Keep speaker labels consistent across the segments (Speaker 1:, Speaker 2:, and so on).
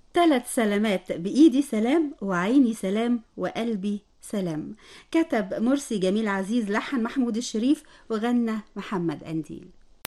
Speaker 1: ثلاث سلامات بإيدي سلام وعيني سلام وقلبي سلام كتب مرسي جميل عزيز لحن محمود الشريف وغنى محمد أنديل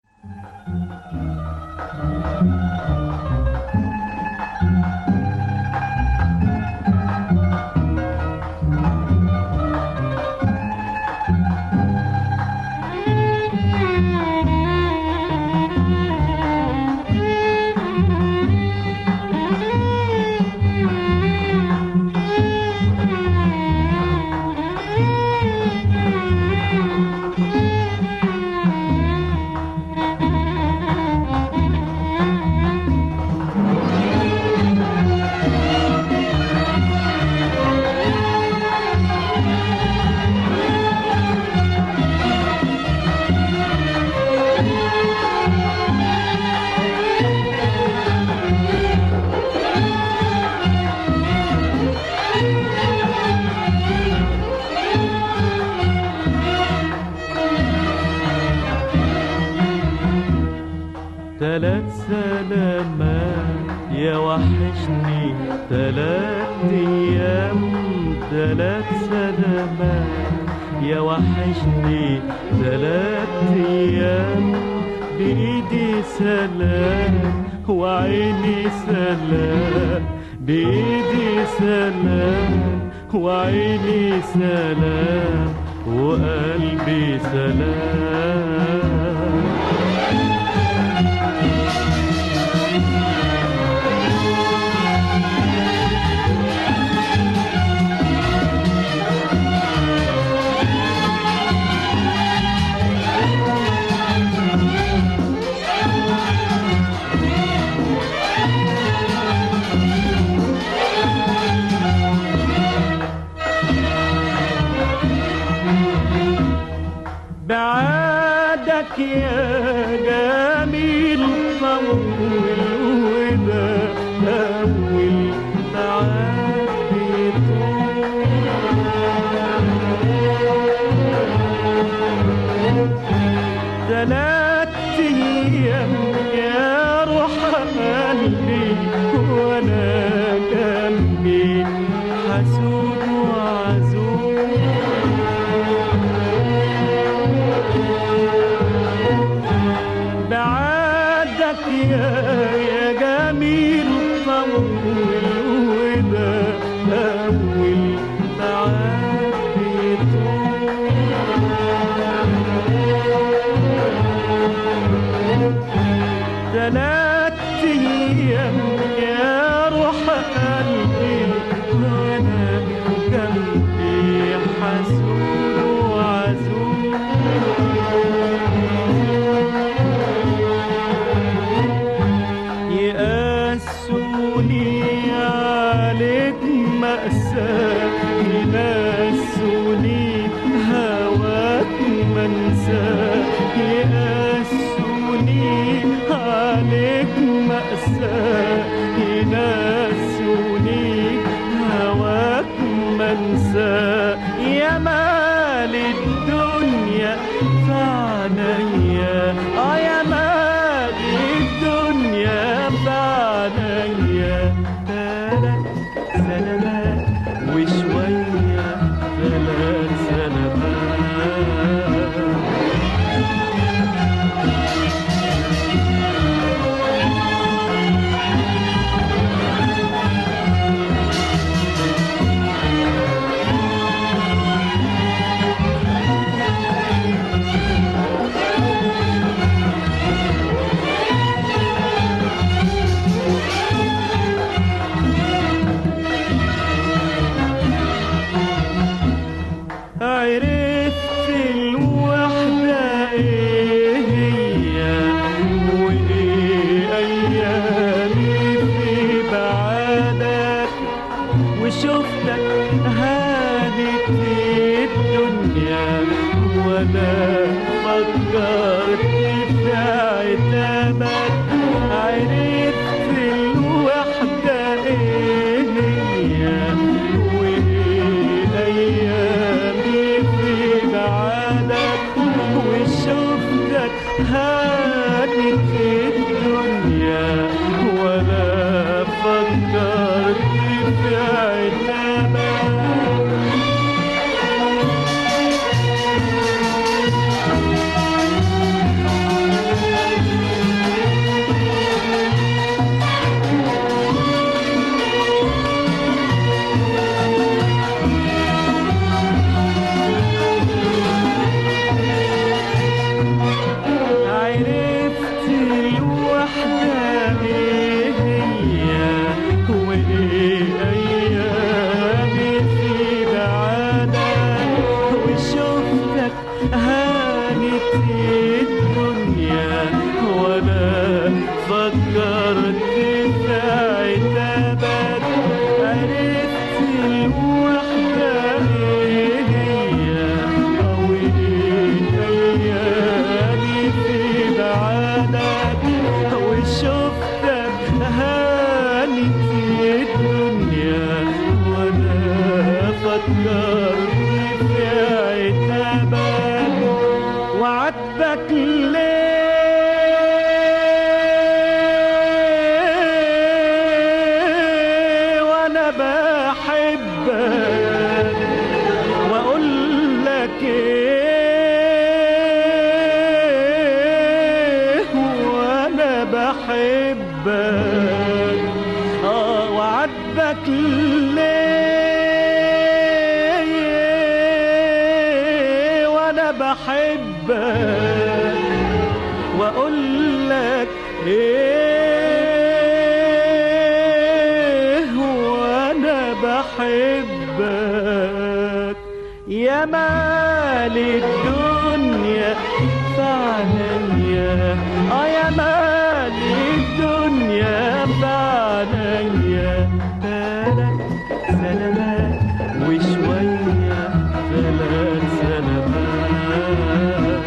Speaker 2: تلات سلامات يا وحشني تلات ايام تلات سلامات يا وحشني تلات ايام بايدي سلام وعيني سلام بايدي سلام وعيني سلام وقلبي سلام بعدك يا جميل طول وده أول معاك تلات أيام يا روح قلبي وأنا جنبي حسود وعزوز بعدك يا يا جميل طول وده أول معاك تلات أيام يا روح قلبي وأنا جنبي حسود وعزوز يقاسوني عليك مأساة ينسوني هواك منساه يقاسوني عليك مأساة ينسوني هواك منساه يا مال الدنيا فعنيا اه يا مال الدنيا فعنيا ثلاث سلامات وشوية ثلاث سلامات تاني في الدنيا وانا افكر في عتابك وعاتبك ليه وانا بحبك واقول لك ايه وانا بحبك اه وعاتبك ليه وانا بحبك واقول لك ايه وانا بحبك يا مال الدنيا فعليا اه يا مال الدنيا فعليا ثلاث سلامات وشوية ثلاث سلامات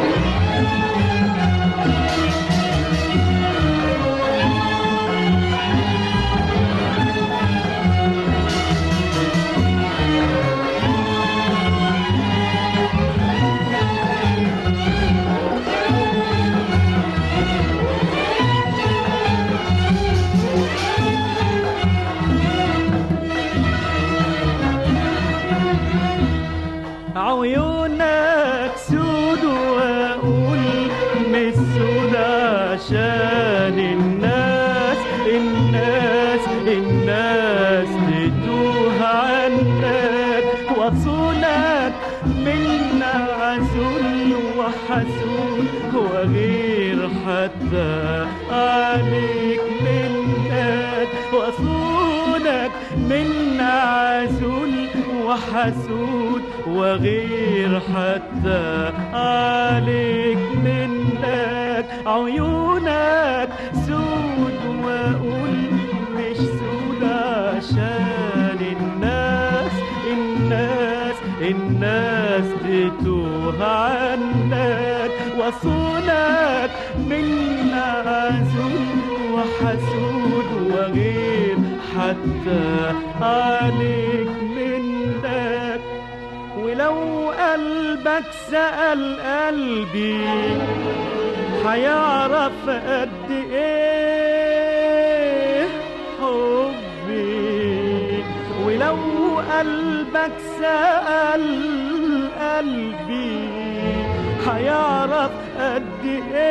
Speaker 2: عيونك سود واقول مش سود عشان الناس الناس الناس تتوه عنك وصولك من عزول وحسود وغير حتى عليك منك وصولك من عزول وحسود وغير حتى عليك منك عيونك سود واقول مش سود عشان الناس الناس الناس تتوه عنك وصولك من عزول وحسود وغير حتى عليك منك ولو قلبك سأل قلبي هيعرف قد ايه حبي ولو قلبك سأل قلبي هيعرف قد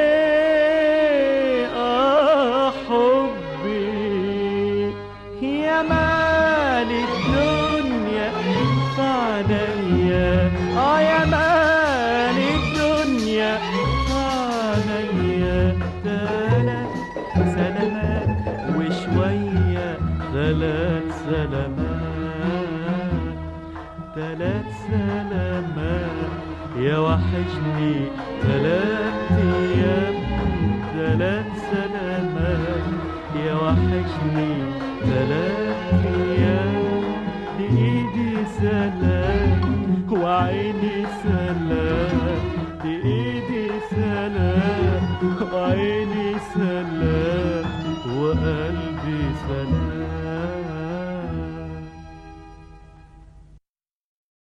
Speaker 2: ايه اه حبي يا مال الدنيا عليا اه يا مال الدنيا عليا ثلاث سلامات وشوية ثلاث سلامات ثلاث سلامات يا وحشني ثلاث ايام ثلاث سلامات يا وحشني ثلاث